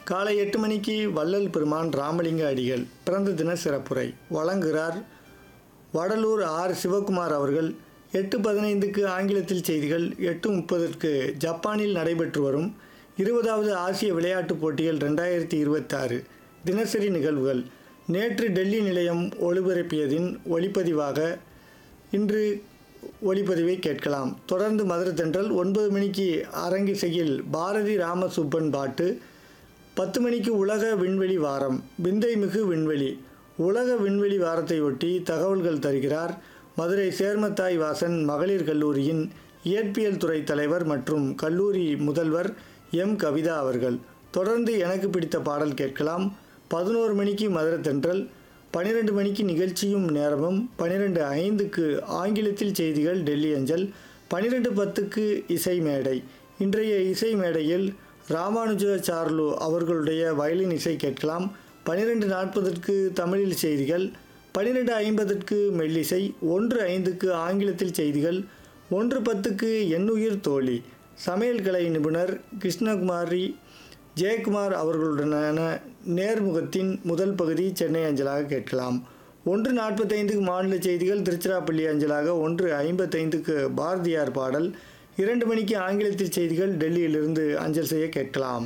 காலை எட்டு மணிக்கு வள்ளல் பெருமான் ராமலிங்க அடிகள் பிறந்த தின சிறப்புரை வழங்குகிறார் வடலூர் ஆர் சிவகுமார் அவர்கள் எட்டு பதினைந்துக்கு ஆங்கிலத்தில் செய்திகள் எட்டு முப்பதற்கு ஜப்பானில் நடைபெற்று வரும் இருபதாவது ஆசிய விளையாட்டுப் போட்டிகள் ரெண்டாயிரத்தி இருபத்தாறு தினசரி நிகழ்வுகள் நேற்று டெல்லி நிலையம் ஒளிபரப்பியதின் ஒளிப்பதிவாக இன்று ஒளிப்பதிவை கேட்கலாம் தொடர்ந்து மதுரை தென்றல் ஒன்பது மணிக்கு அரங்கிசையில் பாரதி ராமசுப்பன் பாட்டு பத்து மணிக்கு உலக விண்வெளி வாரம் விந்தை மிகு விண்வெளி உலக விண்வெளி வாரத்தையொட்டி தகவல்கள் தருகிறார் மதுரை சேர்மத்தாய் வாசன் மகளிர் கல்லூரியின் இயற்பியல் துறை தலைவர் மற்றும் கல்லூரி முதல்வர் எம் கவிதா அவர்கள் தொடர்ந்து எனக்கு பிடித்த பாடல் கேட்கலாம் பதினோரு மணிக்கு மதுரை தென்றல் பன்னிரெண்டு மணிக்கு நிகழ்ச்சியும் நேரமும் பன்னிரெண்டு ஐந்துக்கு ஆங்கிலத்தில் செய்திகள் டெல்லி அஞ்சல் பன்னிரெண்டு பத்துக்கு இசை மேடை இன்றைய இசை மேடையில் ராமானுஜ சார்லு அவர்களுடைய வயலின் இசை கேட்கலாம் பன்னிரெண்டு நாற்பதற்கு தமிழில் செய்திகள் பன்னிரெண்டு ஐம்பதற்கு மெல்லிசை ஒன்று ஐந்துக்கு ஆங்கிலத்தில் செய்திகள் ஒன்று பத்துக்கு எண்ணுயிர் தோழி சமையல் கலை நிபுணர் கிருஷ்ணகுமாரி ஜெயக்குமார் அவர்களுடனான நேர்முகத்தின் முதல் பகுதி சென்னை அஞ்சலாக கேட்கலாம் ஒன்று நாற்பத்தைந்துக்கு மாநில செய்திகள் திருச்சிராப்பள்ளி அஞ்சலாக ஒன்று ஐம்பத்தைந்துக்கு பாரதியார் பாடல் இரண்டு மணிக்கு ஆங்கிலத்தில் செய்திகள் டெல்லியிலிருந்து அஞ்சல் செய்ய கேட்கலாம்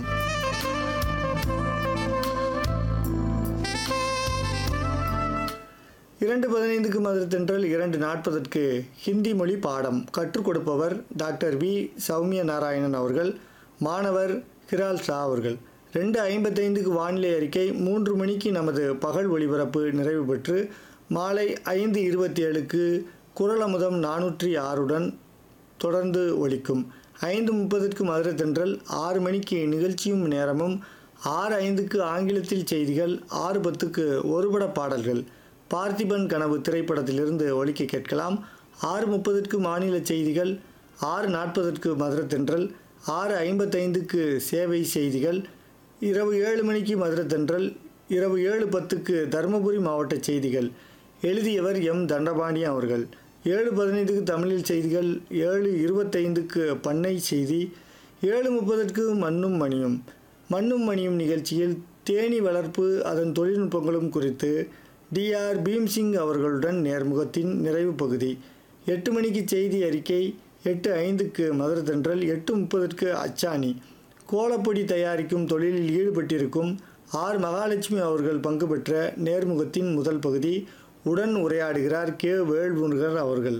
இரண்டு பதினைந்துக்கு மதுரை தென்றல் இரண்டு நாற்பதற்கு ஹிந்தி மொழி பாடம் கற்றுக் கொடுப்பவர் டாக்டர் வி சௌமிய நாராயணன் அவர்கள் மாணவர் ஹிரால் ஷா அவர்கள் ரெண்டு ஐம்பத்தைந்துக்கு வானிலை அறிக்கை மூன்று மணிக்கு நமது பகல் ஒளிபரப்பு நிறைவு பெற்று மாலை ஐந்து இருபத்தி ஏழுக்கு குரல் அமுதம் நானூற்றி ஆறுடன் தொடர்ந்து ஒலிக்கும் ஐந்து முப்பதுக்கு மதுரை தென்றல் ஆறு மணிக்கு நிகழ்ச்சியும் நேரமும் ஆறு ஐந்துக்கு ஆங்கிலத்தில் செய்திகள் ஆறு பத்துக்கு ஒருபட பாடல்கள் பார்த்திபன் கனவு திரைப்படத்திலிருந்து ஒலிக்க கேட்கலாம் ஆறு முப்பதுக்கு மாநில செய்திகள் ஆறு நாற்பதற்கு மதுரை தென்றல் ஆறு ஐம்பத்தைந்துக்கு சேவை செய்திகள் இரவு ஏழு மணிக்கு மதுரை தென்றல் இரவு ஏழு பத்துக்கு தருமபுரி மாவட்ட செய்திகள் எழுதியவர் எம் தண்டபாணி அவர்கள் ஏழு பதினைந்துக்கு தமிழில் செய்திகள் ஏழு இருபத்தைந்துக்கு பண்ணை செய்தி ஏழு முப்பதற்கு மண்ணும் மணியும் மண்ணும் மணியும் நிகழ்ச்சியில் தேனி வளர்ப்பு அதன் தொழில்நுட்பங்களும் குறித்து டிஆர் பீம்சிங் அவர்களுடன் நேர்முகத்தின் நிறைவு பகுதி எட்டு மணிக்கு செய்தி அறிக்கை எட்டு ஐந்துக்கு மதுரை தென்றல் எட்டு முப்பதற்கு அச்சாணி கோலப்பொடி தயாரிக்கும் தொழிலில் ஈடுபட்டிருக்கும் ஆர் மகாலட்சுமி அவர்கள் பங்கு பெற்ற நேர்முகத்தின் முதல் பகுதி உடன் உரையாடுகிறார் கே வேல்முருகர் அவர்கள்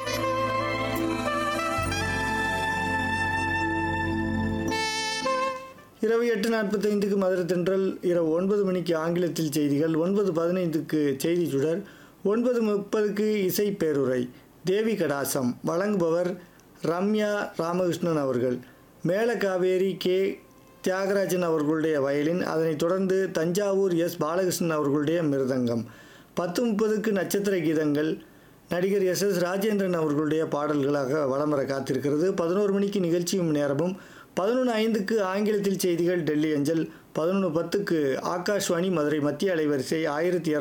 இரவு எட்டு நாற்பத்தைந்துக்கு மதுரை தென்றல் இரவு ஒன்பது மணிக்கு ஆங்கிலத்தில் செய்திகள் ஒன்பது பதினைந்துக்கு செய்தி சுடர் ஒன்பது முப்பதுக்கு இசை பேருரை தேவி கடாசம் வழங்குபவர் ரம்யா ராமகிருஷ்ணன் அவர்கள் மேலகாவேரி கே தியாகராஜன் அவர்களுடைய வயலின் அதனைத் தொடர்ந்து தஞ்சாவூர் எஸ் பாலகிருஷ்ணன் அவர்களுடைய மிருதங்கம் பத்து முப்பதுக்கு நட்சத்திர கீதங்கள் நடிகர் எஸ் எஸ் ராஜேந்திரன் அவர்களுடைய பாடல்களாக வலம் வர காத்திருக்கிறது பதினோரு மணிக்கு நிகழ்ச்சியும் நேரமும் பதினொன்று ஐந்துக்கு ஆங்கிலத்தில் செய்திகள் டெல்லி அஞ்சல் பதினொன்று பத்துக்கு ஆகாஷ்வாணி மதுரை மத்திய அலைவரிசை ஆயிரத்தி